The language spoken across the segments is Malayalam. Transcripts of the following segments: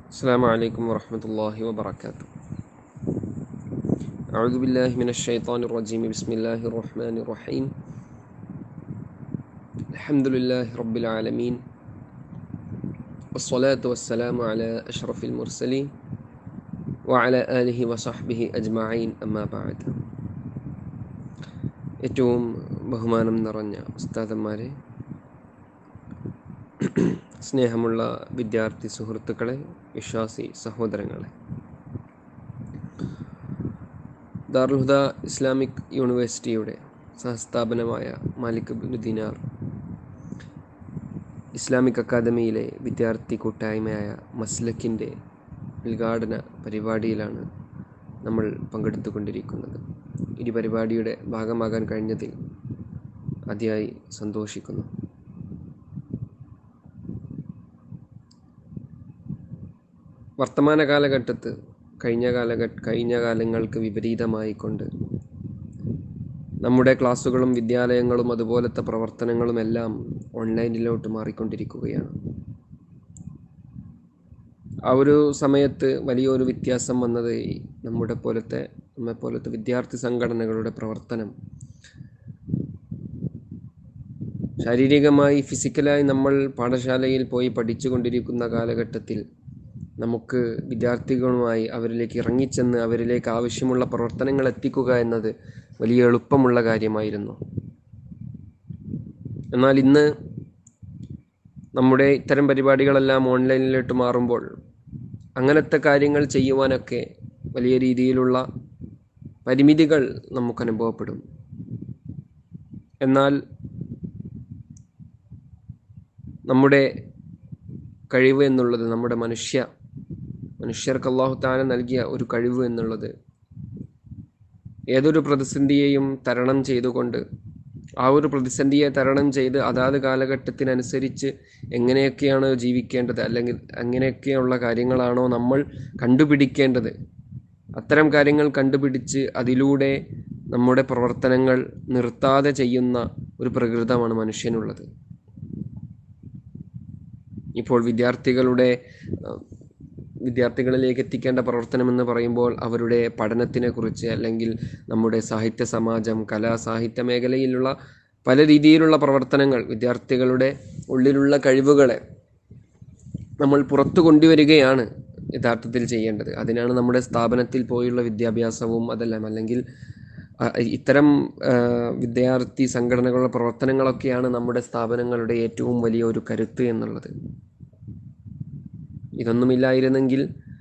السلام عليكم ورحمة الله وبركاته أعوذ بالله من الشيطان الرجيم بسم الله الرحمن الرحيم الحمد لله رب العالمين والصلاة والسلام على أشرف المرسلين وعلى آله وصحبه أجمعين أما بعد ഏറ്റവും ബഹുമാനം നിറഞ്ഞ ഉസ്താദന്മാരെ സ്നേഹമുള്ള വിദ്യാർത്ഥി സുഹൃത്തുക്കളെ വിശ്വാസി സഹോദരങ്ങളെ ദാറുൽഹുദ ഇസ്ലാമിക് യൂണിവേഴ്സിറ്റിയുടെ സഹസ്ഥാപനമായ മാലിക് ബിൻ ദിനാർ ഇസ്ലാമിക് അക്കാദമിയിലെ വിദ്യാർത്ഥി കൂട്ടായ്മയായ മസ്ലക്കിൻ്റെ ഉദ്ഘാടന പരിപാടിയിലാണ് നമ്മൾ പങ്കെടുത്തുകൊണ്ടിരിക്കുന്നത് ഈ പരിപാടിയുടെ ഭാഗമാകാൻ കഴിഞ്ഞതിൽ അതിയായി സന്തോഷിക്കുന്നു വർത്തമാന കാലഘട്ടത്ത് കഴിഞ്ഞ കാലഘട്ട കഴിഞ്ഞ കാലങ്ങൾക്ക് വിപരീതമായിക്കൊണ്ട് നമ്മുടെ ക്ലാസ്സുകളും വിദ്യാലയങ്ങളും അതുപോലത്തെ പ്രവർത്തനങ്ങളും എല്ലാം ഓൺലൈനിലോട്ട് മാറിക്കൊണ്ടിരിക്കുകയാണ് ആ ഒരു സമയത്ത് വലിയൊരു വ്യത്യാസം വന്നത് നമ്മുടെ പോലത്തെ നമ്മെ പോലത്തെ വിദ്യാർത്ഥി സംഘടനകളുടെ പ്രവർത്തനം ശാരീരികമായി ഫിസിക്കലായി നമ്മൾ പാഠശാലയിൽ പോയി പഠിച്ചുകൊണ്ടിരിക്കുന്ന കാലഘട്ടത്തിൽ നമുക്ക് വിദ്യാർത്ഥികളുമായി അവരിലേക്ക് ഇറങ്ങിച്ചെന്ന് അവരിലേക്ക് ആവശ്യമുള്ള പ്രവർത്തനങ്ങൾ എത്തിക്കുക എന്നത് വലിയ എളുപ്പമുള്ള കാര്യമായിരുന്നു എന്നാൽ ഇന്ന് നമ്മുടെ ഇത്തരം പരിപാടികളെല്ലാം ഓൺലൈനിലോട്ട് മാറുമ്പോൾ അങ്ങനത്തെ കാര്യങ്ങൾ ചെയ്യുവാനൊക്കെ വലിയ രീതിയിലുള്ള പരിമിതികൾ നമുക്ക് അനുഭവപ്പെടും എന്നാൽ നമ്മുടെ കഴിവ് എന്നുള്ളത് നമ്മുടെ മനുഷ്യ മനുഷ്യർക്ക് അള്ളാഹു താല നൽകിയ ഒരു കഴിവ് എന്നുള്ളത് ഏതൊരു പ്രതിസന്ധിയെയും തരണം ചെയ്തുകൊണ്ട് ആ ഒരു പ്രതിസന്ധിയെ തരണം ചെയ്ത് അതാത് കാലഘട്ടത്തിനനുസരിച്ച് എങ്ങനെയൊക്കെയാണോ ജീവിക്കേണ്ടത് അല്ലെങ്കിൽ അങ്ങനെയൊക്കെയുള്ള കാര്യങ്ങളാണോ നമ്മൾ കണ്ടുപിടിക്കേണ്ടത് അത്തരം കാര്യങ്ങൾ കണ്ടുപിടിച്ച് അതിലൂടെ നമ്മുടെ പ്രവർത്തനങ്ങൾ നിർത്താതെ ചെയ്യുന്ന ഒരു പ്രകൃതമാണ് മനുഷ്യനുള്ളത് ഇപ്പോൾ വിദ്യാർത്ഥികളുടെ വിദ്യാർത്ഥികളിലേക്ക് എത്തിക്കേണ്ട പ്രവർത്തനം എന്ന് പറയുമ്പോൾ അവരുടെ പഠനത്തിനെ കുറിച്ച് അല്ലെങ്കിൽ നമ്മുടെ സാഹിത്യ സമാജം കലാ സാഹിത്യ മേഖലയിലുള്ള പല രീതിയിലുള്ള പ്രവർത്തനങ്ങൾ വിദ്യാർത്ഥികളുടെ ഉള്ളിലുള്ള കഴിവുകളെ നമ്മൾ പുറത്തു കൊണ്ടുവരികയാണ് യഥാർത്ഥത്തിൽ ചെയ്യേണ്ടത് അതിനാണ് നമ്മുടെ സ്ഥാപനത്തിൽ പോയുള്ള വിദ്യാഭ്യാസവും അതെല്ലാം അല്ലെങ്കിൽ ഇത്തരം വിദ്യാർത്ഥി സംഘടനകളുടെ പ്രവർത്തനങ്ങളൊക്കെയാണ് നമ്മുടെ സ്ഥാപനങ്ങളുടെ ഏറ്റവും വലിയ ഒരു കരുത്ത് എന്നുള്ളത് ഇതൊന്നുമില്ലായിരുന്നെങ്കിൽ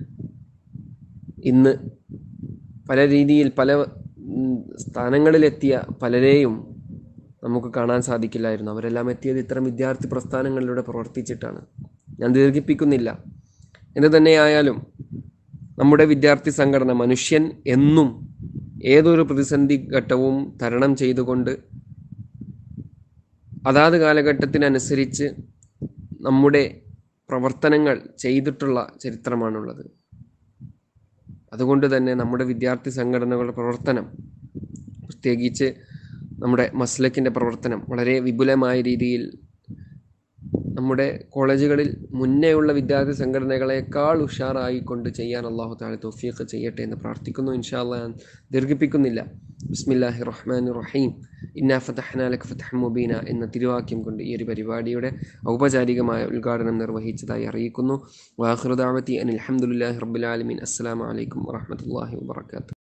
ഇന്ന് പല രീതിയിൽ പല സ്ഥാനങ്ങളിലെത്തിയ പലരെയും നമുക്ക് കാണാൻ സാധിക്കില്ലായിരുന്നു അവരെല്ലാം എത്തിയത് ഇത്തരം വിദ്യാർത്ഥി പ്രസ്ഥാനങ്ങളിലൂടെ പ്രവർത്തിച്ചിട്ടാണ് ഞാൻ ദീർഘിപ്പിക്കുന്നില്ല എന്ത് തന്നെയായാലും നമ്മുടെ വിദ്യാർത്ഥി സംഘടന മനുഷ്യൻ എന്നും ഏതൊരു പ്രതിസന്ധി ഘട്ടവും തരണം ചെയ്തുകൊണ്ട് അതാത് കാലഘട്ടത്തിനനുസരിച്ച് നമ്മുടെ പ്രവർത്തനങ്ങൾ ചെയ്തിട്ടുള്ള ചരിത്രമാണുള്ളത് അതുകൊണ്ട് തന്നെ നമ്മുടെ വിദ്യാർത്ഥി സംഘടനകളുടെ പ്രവർത്തനം പ്രത്യേകിച്ച് നമ്മുടെ മസ്ലക്കിൻ്റെ പ്രവർത്തനം വളരെ വിപുലമായ രീതിയിൽ നമ്മുടെ കോളേജുകളിൽ മുന്നേയുള്ള വിദ്യാർത്ഥി സംഘടനകളെക്കാൾ ഉഷാറായിക്കൊണ്ട് ചെയ്യാൻ അള്ളാഹു താഴെ തോഫിയൊക്കെ ചെയ്യട്ടെ എന്ന് പ്രാർത്ഥിക്കുന്നു ഇൻഷാല്ല ഞാൻ ദീർഘിപ്പിക്കുന്നില്ല ബിസ്മില്ലാഹി റഹ്മാൻ റഹീം ഇന്നാ ഫതഹ്നാലക് ഫതഹ് മുബീന എന്ന തിരുവാക്യം കൊണ്ട് ഈ ഒരു പരിപാടിയുടെ ഔപചാരികമായ ഉദ്ഘാടനം നിർവഹിച്ചതായി അറിയിക്കുന്നു വാഹൃദാവത്തി അനിൽ അഹമ്മദുല്ലാഹി റബ്ബുലാലമീൻ അസ്സാം വലൈക്കും വാഹമത്തല്ലാഹി വാബർക്കാത്തു